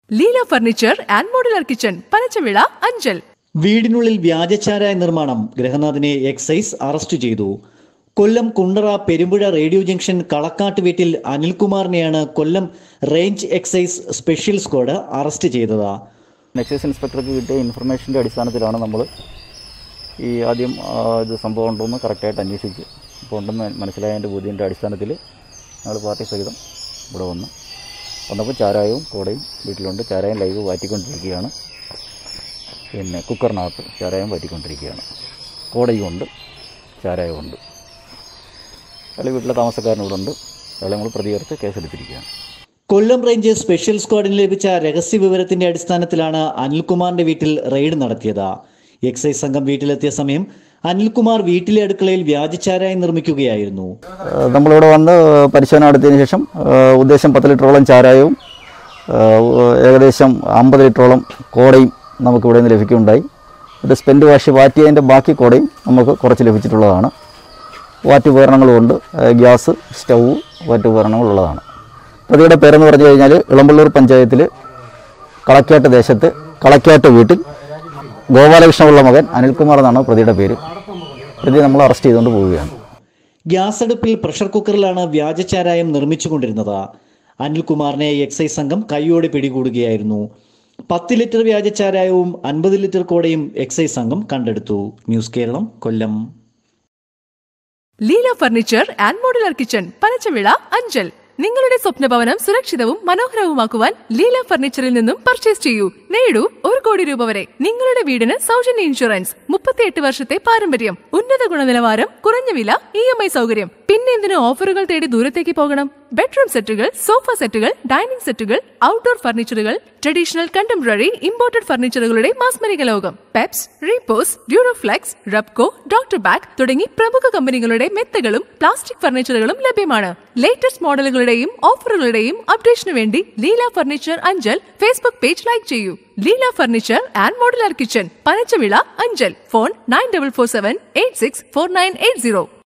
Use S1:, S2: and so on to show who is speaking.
S1: Leela furniture and modular kitchen Panachavila Anchal
S2: വീടിനുള്ളിൽ വ്യാജച്ചാരായ നിർമ്മാണം ഗൃഹനാഥനെ എക്സൈസ് അറസ്റ്റ് ചെയ്തു കൊല്ലം കുണ്ടറ പെരുമ്പുഴ റേഡിയോ ജംഗ്ഷൻ കളക്കാട്ട് വീട്ടിൽ അനിൽകുമാറിനെയാണ് Kollam range excise special squad arrest ചെയ്തത്
S3: എക്സൈസ് ഇൻസ്പെക്ടർക്ക് കിട്ടിയ ഇൻഫർമേഷൻ്റെ അടിസ്ഥാനത്തിലാണ് നമ്മൾ ഈ ആദ്യം ആ, ഇത് സംഭവം ഉണ്ടോയെന്ന് കറക്റ്റായിട്ട് അന്വേഷിച്ച് ഇപ്പോൾ ഉണ്ടെന്ന് മനസ്സിലായതിൻ്റെ ബോധ്യൻ്റെ അടിസ്ഥാനത്തിൽ ഞങ്ങൾ പാർട്ടി സഹിതം ഇവിടെ വന്ന് വന്നപ്പോൾ ചാരായവും കോടയും വീട്ടിലുണ്ട് ചാരായം ലൈവ് വാറ്റിക്കൊണ്ടിരിക്കുകയാണ് പിന്നെ കുക്കറിനകത്ത് ചാരായം വാറ്റിക്കൊണ്ടിരിക്കുകയാണ് കോടയും ഉണ്ട് ചാരായവും ഉണ്ട് അയാൾ വീട്ടിലെ താമസക്കാരൻ ഇവിടെ ഉണ്ട് അയാളെ നമ്മൾ പ്രതികർത്ത് കേസെടുത്തിരിക്കുകയാണ്
S2: കൊല്ലം റേഞ്ച് സ്പെഷ്യൽ സ്ക്വാഡിന് ലഭിച്ച രഹസ്യ വിവരത്തിന്റെ അടിസ്ഥാനത്തിലാണ് അനിൽകുമാറിന്റെ വീട്ടിൽ റെയ്ഡ് നടത്തിയത് എക്സൈസ് സംഘം വീട്ടിലെത്തിയ സമയം അനിൽകുമാർ വീട്ടിലെ അടുക്കളയിൽ വ്യാജച്ചാരായം നിർമ്മിക്കുകയായിരുന്നു
S3: ഏഹ് നമ്മളിവിടെ വന്ന് പരിശോധന നടത്തിയതിന് ശേഷം ഏഹ് ഉദ്ദേശം പത്ത് ലിറ്ററോളം ചാരായവും ഏഹ് ഏകദേശം അമ്പത് ലിറ്ററോളം കോടയും നമുക്ക് ഇവിടെ നിന്ന് ലഭിക്കുകയുണ്ടായി ഇത് സ്പെൻഡ് വാഷ് വാറ്റിയതിൻ്റെ ബാക്കി കോടയും നമുക്ക് കുറച്ച് ലഭിച്ചിട്ടുള്ളതാണ് വാറ്റ് ഉപകരണങ്ങളുമുണ്ട് ഏഹ് ഗ്യാസ് സ്റ്റൗവ് വാറ്റ് ഉപകരണങ്ങളുള്ളതാണ് പ്രതിയുടെ പേരെന്ന് പറഞ്ഞു കഴിഞ്ഞാൽ ഇളമ്പള്ളൂർ പഞ്ചായത്തിൽ കളക്കാട്ട് ദേശത്ത് കളക്കാട്ട് വീട്ടിൽ ഗോപാലകൃഷ്ണനുള്ള മകൻ അനിൽകുമാർ എന്നാണ് പ്രതിയുടെ പേര് പ്രതി നമ്മൾ അറസ്റ്റ് ചെയ്തുകൊണ്ട് പോവുകയാണ്
S2: ഗ്യാസ് അടുപ്പിൽ പ്രഷർ കുക്കറിലാണ് വ്യാജച്ചാരായം നിർമ്മിച്ചുകൊണ്ടിരുന്നത് അനിൽകുമാറിനെ എക്സൈസ് സംഘം കൈയോടെ പിടികൂടുകയായിരുന്നു പത്ത് ലിറ്റർ വ്യാജച്ചാരായവും അൻപത് ലിറ്റർ കോടയും എക്സൈസ് സംഘം കണ്ടെടുത്തു news Keralam Kollam
S1: Leela furniture and modular kitchen Panachavila Anchal നിങ്ങളുടെ സ്വപ്ന ഭവനം സുരക്ഷിതവും മനോഹരവുമാക്കുവാൻ ലീല ഫർണിച്ചറിൽ നിന്നും പർച്ചേസ് ചെയ്യൂ നേടൂ ഒരു കോടി രൂപ വരെ നിങ്ങളുടെ വീടിന് സൗജന്യ ഇൻഷുറൻസ് മുപ്പത്തിയെട്ട് വർഷത്തെ പാരമ്പര്യം ഉന്നത ഗുണനിലവാരം കുറഞ്ഞ വില ഇ എം ഐ സൗകര്യം പിന്നെ എന്തിനു ഓഫറുകൾ തേടി ദൂരത്തേക്ക് പോകണം ബെഡ്റൂം സെറ്റുകൾ സോഫ സെറ്റുകൾ ഡൈനിങ് സെറ്റുകൾ ഔട്ട്ഡോർ ഫർണിച്ചറുകൾ ട്രഡീഷണൽ കണ്ടംപററി ഇമ്പോർട്ടഡ് ഫർണിച്ചറുകളുടെ മാസ്മരിക ലോകം Peps Repose Duroflex Rubco doctor bag തുടങ്ങി പ്രമുഖ കമ്പനികളുടെ മെത്തകളും പ്ലാസ്റ്റിക് ഫർണിച്ചറുകളും ലഭ്യമാണ് ലേറ്റസ്റ്റ് മോഡലുകളുടെയും ഓഫറുകളുടെയും അപ്ഡേഷനു വേണ്ടി Leela furniture Anchal Facebook page like ചെയ്യൂ Leela furniture and modular kitchen Panachavila Anchal phone nine double four seven eight six four nine eight zero